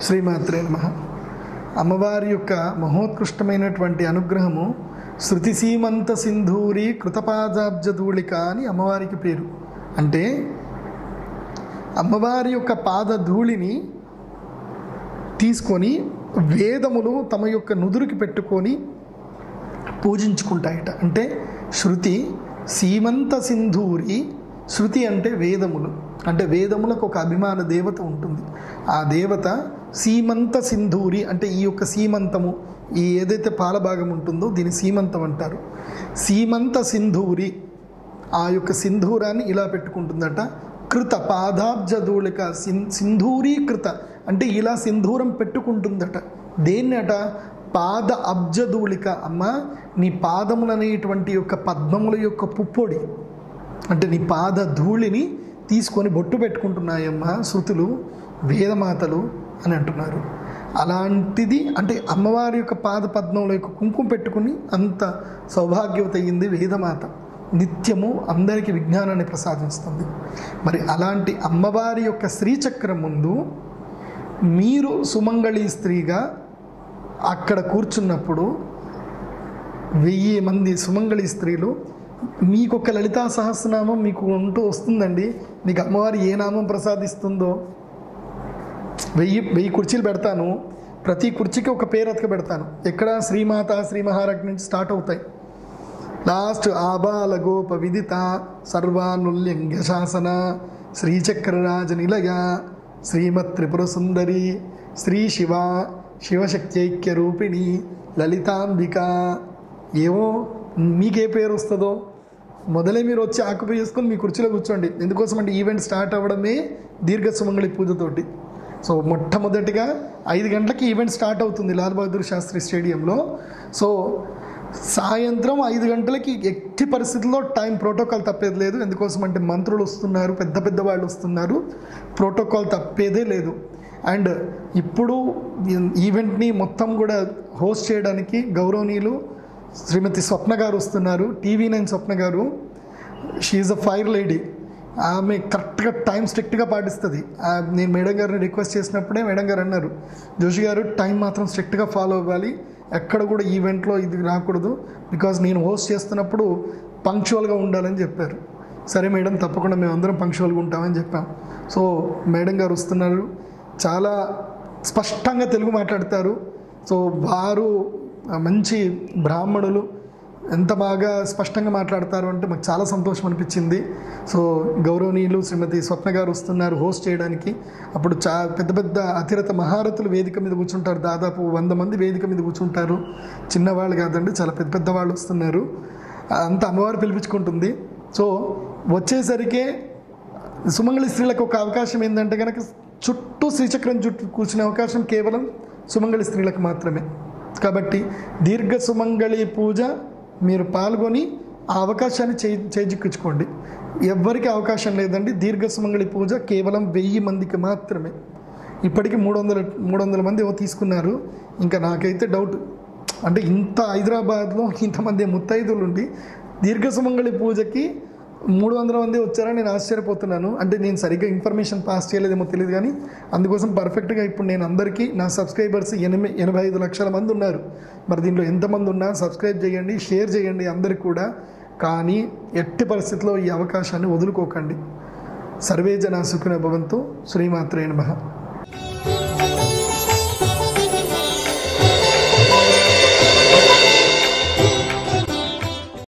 శ్రీమాత్రే నమ అమ్మవారి యొక్క మహోత్కృష్టమైనటువంటి అనుగ్రహము శృతి సీమంత సింధూరి కృతపాదాబ్జధూళిక అని అమ్మవారికి పేరు అంటే అమ్మవారి యొక్క పాద ధూళిని తీసుకొని వేదములు తమ యొక్క నుదురుకి పెట్టుకొని పూజించుకుంటాయట అంటే శృతి సీమంత సింధూరి శృతి అంటే వేదములు అంటే వేదములకు ఒక అభిమాన దేవత ఉంటుంది ఆ దేవత సీమంత సింధూరి అంటే ఈ యొక్క సీమంతము ఈ ఏదైతే పాలభాగం ఉంటుందో దీని సీమంతం అంటారు సీమంత సింధూరి ఆ యొక్క సింధూరాన్ని ఇలా పెట్టుకుంటుందట కృత పాదాబ్జధూళిక సిన్ సింధూరీకృత అంటే ఇలా సింధూరం పెట్టుకుంటుందట దేన్నట పాద అబ్జధూళిక అమ్మ నీ పాదములనేటువంటి యొక్క పద్మముల యొక్క పుప్పొడి అంటే నీ పాద ధూళిని తీసుకొని బొట్టు పెట్టుకుంటున్నాయమ్మ శృతులు వేదమాతలు అని అంటున్నారు అలాంటిది అంటే అమ్మవారి యొక్క పాద పద్మంలో యొక్క కుంకుమ పెట్టుకుని అంత సౌభాగ్యవత అయ్యింది వేదమాత నిత్యము అందరికీ విజ్ఞానాన్ని ప్రసాదిస్తుంది మరి అలాంటి అమ్మవారి యొక్క శ్రీచక్రం ముందు మీరు సుమంగళి స్త్రీగా అక్కడ కూర్చున్నప్పుడు వెయ్యి మంది సుమంగళి స్త్రీలు మీకు ఒక లలితా సహస్రనామం మీకు ఉంటూ వస్తుందండి మీకు అమ్మవారి ఏ నామం ప్రసాదిస్తుందో వెయ్యి వెయ్యి కుర్చీలు పెడతాను ప్రతి కుర్చీకి ఒక పేరు అతక పెడతాను ఎక్కడ శ్రీమాత శ్రీ మహారాజ్ఞి నుంచి స్టార్ట్ అవుతాయి లాస్ట్ ఆబాల గోప విదిత సర్వానుల్యంగ శాసన శ్రీచక్రరాజ నిలయ శ్రీమత్ త్రిపుర సుందరి శ్రీ శివ శివశక్త్యైక్య రూపిణి లలితాంబిక ఏమో మీకే పేరు వస్తుందో మొదలే మీరు వచ్చి ఆకుపై చేసుకొని మీ కుర్చీలో కూర్చోండి ఎందుకోసం అంటే ఈవెంట్ స్టార్ట్ అవ్వడమే దీర్ఘ సుమంగళి పూజతోటి సో మొట్టమొదటిగా ఐదు గంటలకి ఈవెంట్ స్టార్ట్ అవుతుంది లాల్ బహదూర్ శాస్త్రి స్టేడియంలో సో సాయంత్రం ఐదు గంటలకి ఎట్టి పరిస్థితుల్లో టైం ప్రోటోకాల్ తప్పేది లేదు ఎందుకోసం అంటే మంత్రులు వస్తున్నారు పెద్ద పెద్ద వాళ్ళు వస్తున్నారు ప్రోటోకాల్ తప్పేదే లేదు అండ్ ఇప్పుడు ఈవెంట్ని మొత్తం కూడా హోస్ట్ చేయడానికి గౌరవనీయులు శ్రీమతి స్వప్న గారు వస్తున్నారు టీవీ నైన్ స్వప్న గారు షీఈ్ అ ఫైర్ లేడీ ఆమె కరెక్ట్గా టైం స్ట్రిక్ట్గా పాటిస్తుంది ఆ, నేను మేడం గారిని రిక్వెస్ట్ చేసినప్పుడే మేడం గారు అన్నారు జోషి గారు టైం మాత్రం స్ట్రిక్ట్గా ఫాలో అవ్వాలి ఎక్కడ కూడా ఈవెంట్లో ఇది రాకూడదు బికాజ్ నేను హోస్ట్ చేస్తున్నప్పుడు పంక్చువల్గా ఉండాలని చెప్పారు సరే మేడం తప్పకుండా మేమందరం పంక్చువల్గా ఉంటామని చెప్పాం సో మేడం గారు వస్తున్నారు చాలా స్పష్టంగా తెలుగు మాట్లాడతారు సో వారు మంచి బ్రాహ్మణులు ఎంత బాగా స్పష్టంగా మాట్లాడతారు అంటే మాకు చాలా సంతోషం అనిపించింది సో గౌరవనీయులు శ్రీమతి స్వప్న గారు వస్తున్నారు హోస్ట్ చేయడానికి అప్పుడు చా పెద్ద పెద్ద అతిరత మహారథులు వేదిక మీద కూర్చుంటారు దాదాపు వంద మంది వేదిక మీద కూర్చుంటారు చిన్నవాళ్ళు కాదండి చాలా పెద్ద పెద్ద వాళ్ళు వస్తున్నారు అంత అమ్మవారు పిలిపించుకుంటుంది సో వచ్చేసరికే సుమంగళి స్త్రీలకు ఒక అవకాశం ఏంటంటే కనుక చుట్టూ శ్రీచక్రం చుట్టూ కూర్చునే అవకాశం కేవలం సుమంగళి స్త్రీలకు మాత్రమే కాబట్టి దీర్ఘ సుమంగళి పూజ మీరు పాల్గొని ఆ అవకాశాన్ని చే చేజిక్కించుకోండి ఎవ్వరికి అవకాశం లేదండి దీర్ఘ సుమంగళి పూజ కేవలం వెయ్యి మందికి మాత్రమే ఇప్పటికీ మూడు వందల మూడు వందల మంది ఏమో తీసుకున్నారు ఇంకా నాకైతే డౌట్ అంటే ఇంత హైదరాబాద్లో ఇంతమంది ముత్తైదులు ఉండి దీర్ఘ సుమంగళి పూజకి మూడు వందల మంది వచ్చారని నేను ఆశ్చర్యపోతున్నాను అంటే నేను సరిగ్గా ఇన్ఫర్మేషన్ పాస్ చేయలేదేమో తెలియదు కానీ అందుకోసం పర్ఫెక్ట్గా ఇప్పుడు నేను అందరికీ నా సబ్స్క్రైబర్స్ ఎనిమిది ఎనభై ఐదు లక్షల మంది ఉన్నారు మరి దీంట్లో ఎంతమంది ఉన్నా సబ్స్క్రైబ్ చేయండి షేర్ చేయండి అందరికి కూడా కానీ ఎట్టి పరిస్థితిలో ఈ అవకాశాన్ని వదులుకోకండి సర్వే జన సుఖిన భవంతు శ్రీమాత్రే నమః